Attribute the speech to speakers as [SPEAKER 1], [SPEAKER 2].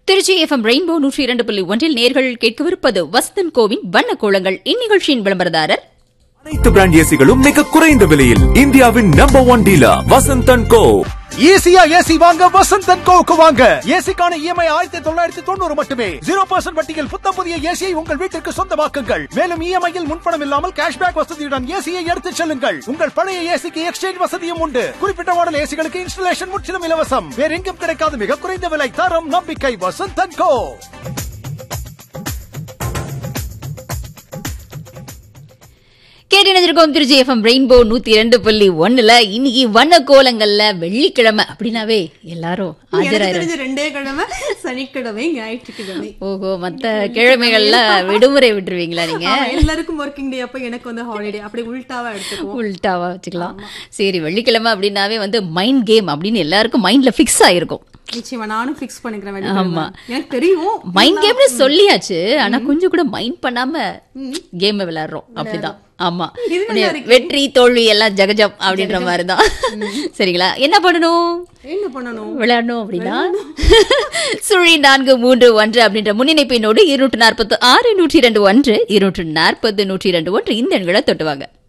[SPEAKER 1] Trichy FM rainbow நூற்றி இரண்டு புள்ளி ஒன்றில் நேர்கள் கேட்கவிருப்பது வசந்தன் கோவின் வண்ண கோலங்கள் இந்நிகழ்ச்சியின் விளம்பரதாரர்
[SPEAKER 2] அனைத்து பிராண்ட் ஏசிகளும் மிக குறைந்த விலையில் இந்தியாவின் number one dealer Vasanthan co
[SPEAKER 3] ஈஸியா ஏசி வாங்க வசந்தன் கோவுக்கு வாங்க ஏசிக்கான இஎம்ஐ ஆயிரத்தி தொள்ளாயிரத்தி தொண்ணூறு மட்டுமே ஜீரோ பர்சன்ட் வட்டியில் புத்தம் புதிய ஏசியை உங்கள் வீட்டிற்கு சொந்தமாக்குங்கள் மேலும் இஎம்ஐயில் முன்பணம் இல்லாமல் கேஷ்பேக் வசதியுடன் ஏசியை எடுத்துச் செல்லுங்கள் உங்கள் பழைய ஏசிக்கு எக்ஸ்சேஞ்ச் வசதியும் உண்டு குறிப்பிட்ட மாடல் ஏசிகளுக்கு இன்ஸ்டலேஷன் முற்றிலும் இலவசம் வேற எங்கும் கிடைக்காத மிக குறைந்த விலை தரம் நம்பிக்கை வசந்தன் கோ
[SPEAKER 1] கேட்டிருந்திருக்கோம் திருச்சி எஃப்எம் ரெயின்போ நூத்தி இரண்டு புள்ளி ஒண்ணுல இன்னைக்கு வண்ண கோலங்கள்ல வெள்ளிக்கிழமை அப்படின்னாவே எல்லாரும்
[SPEAKER 4] எனக்கு
[SPEAKER 1] ஆஜராயிரம்
[SPEAKER 4] தெரிஞ்ச ரெண்டே கிழமை சனிக்கிழமை ஞாயிற்றுக்கிழமை
[SPEAKER 1] ஓஹோ மத்த கிழமைகள்ல விடுமுறை விட்டுருவீங்களா நீங்க
[SPEAKER 4] ஆமா, எல்லாருக்கும் ஒர்க்கிங் டே அப்ப எனக்கு வந்து ஹாலிடே அப்படி உல்டாவா எடுத்துக்குவோம்
[SPEAKER 1] உல்டாவா வச்சுக்கலாம் சரி வெள்ளிக்கிழமை அப்படின்னாவே வந்து மைண்ட் கேம் அப்படின்னு எல்லாருக்கும் மைண்ட்ல ஃபிக்ஸ் ஆயிருக்கும்
[SPEAKER 4] நிச்சயமா நானும் ஃபிக்ஸ் பண்ணிக்கிறேன்
[SPEAKER 1] ஆமா.
[SPEAKER 4] வெள்ளிக்கிழமை. எனக்கு தெரியும்
[SPEAKER 1] மைண்ட் கேம்னு சொல்லியாச்சு ஆனா கொஞ்சம் கூட மைண்ட் பண்ணாம கேம் விளையாடுறோம் அப்படிதான் ஆமா
[SPEAKER 4] இது நல்லா இருக்கு.
[SPEAKER 1] வெற்றி தோல்வி எல்லாம் ஜகஜம் அப்படின்ற மாதிரிதான் சரிங்களா என்ன பண்ணணும்
[SPEAKER 4] என்ன பண்ணணும்
[SPEAKER 1] விளையாடணும் அப்படின்னா சுழி நான்கு மூன்று ஒன்று அப்படின்ற முன்னிணைப்பினோடு இருநூற்று நாற்பத்து ஆறு நூற்றி இரண்டு ஒன்று இருநூற்று நாற்பது நூற்றி இரண்டு ஒன்று இந்த எண்களை தொட்டுவாங்க